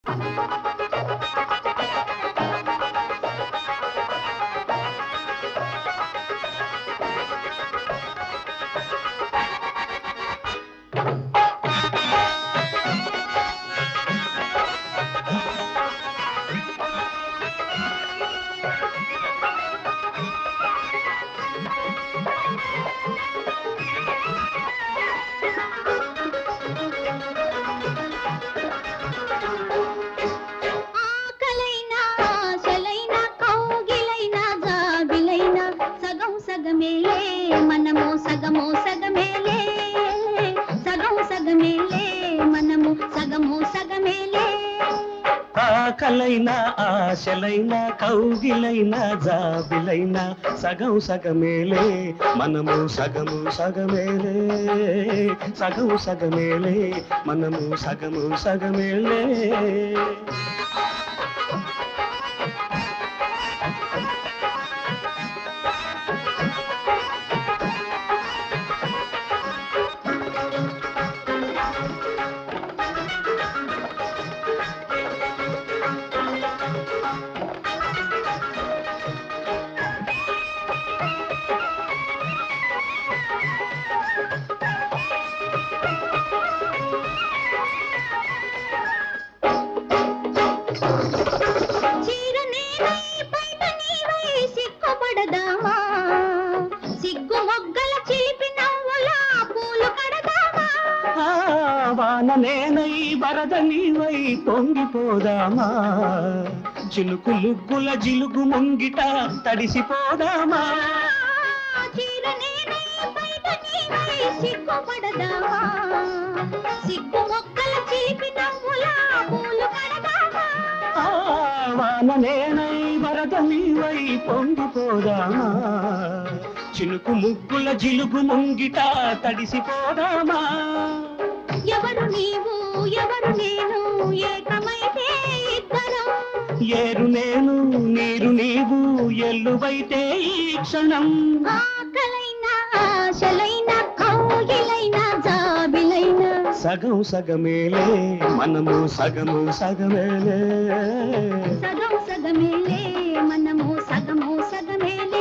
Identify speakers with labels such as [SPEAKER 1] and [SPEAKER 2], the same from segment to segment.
[SPEAKER 1] ఆకలైనా ఆశలైనా కౌగిలైనా జాబిలైనా సగం సగమేలే మనము సగము సగమేలే సగం సగమేలే మనము సగము సగమేలే
[SPEAKER 2] ఆకలైన ఆశలైన కౌగిలైన జాబిలైన సగం సగమేలే మనము సగము సగమేలే సగం సగమేలే మనము సగము సగమేలే
[SPEAKER 1] చీర నేనై బయట నీవై సిగ్గుపడదామా సిగ్గు మొగ్గల చిలిపి నవ్వుల పూలు కడదామా
[SPEAKER 2] ఆ, వాన నేనై వరద నీవై పొంగిపోదామా చిలుకు లుగ్గుల జిలుగు ముంగిట తడిసిపోదామా
[SPEAKER 1] చీర నేనై బయట నీవై సిగ్గుపడదామా సిగ్గు మొగ్గల చిలిపి నవ్వుల పూలు కడదామా
[SPEAKER 2] ఆ, వాన నేనై వరద నీవై పొంగిపోదామా చిలుకు ముగ్గుల జిలుగు ముంగిట తడిసిపోదామా
[SPEAKER 1] ఎవరు నీవు ఎవరు నేను ఏకమైతే ఇద్దరం
[SPEAKER 2] ఏరు నేను నీరు నీవు ఎల్లువైతే ఈ క్షణం
[SPEAKER 1] ఆకలైన ఆశలైన కౌగిలైన జాబిలైన
[SPEAKER 2] సగం సగమేలే మనము సగము సగమేలే
[SPEAKER 1] సగం సగమేలే మనము సగము సగమేలే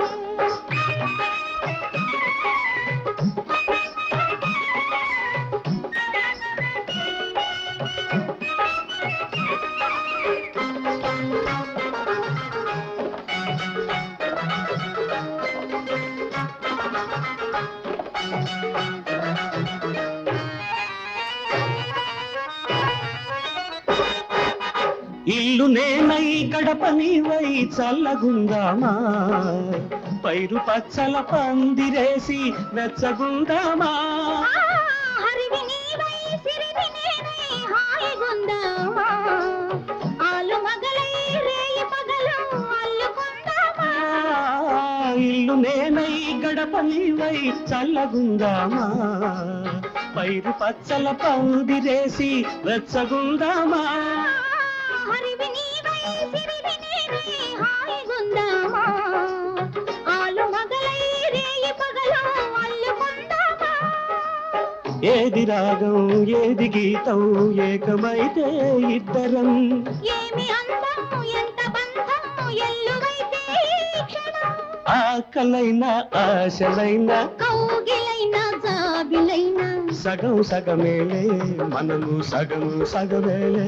[SPEAKER 2] ఇల్లు నేనై గడప నీవై చల్లగుందామా పైరు పచ్చల పందిరేసి వెచ్చగుందామా
[SPEAKER 1] ఆ, హరివి నీవై సిరివి నేనై హాయిగుందామా ఆలు మగలై రేయి పగలు అల్లుకుందామా
[SPEAKER 2] ఆ, ఇల్లు నేనై గడప నీవై చల్లగుందామా పైరు పచ్చల పందిరేసి వెచ్చగుందామా
[SPEAKER 1] హరివి నీవై సిరివి నేనై హాయిగుందామా ఆలు మగలై రేయి పగలు అల్లుకుందామా
[SPEAKER 2] ఏది రాగం ఏది గీతం ఏకమైతే ఇద్దరం
[SPEAKER 1] ఏమి అందం ఎంత బంధం ఎల్లువైతే ఈ క్షణం
[SPEAKER 2] ఆకలైన ఆశలైన
[SPEAKER 1] కౌగిలైన జాబిలైన
[SPEAKER 2] సగం సగమేలే మనము సగము సగమేలే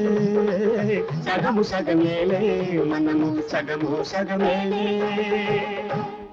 [SPEAKER 2] సగము సగమేలే మనము సగము సగమేలే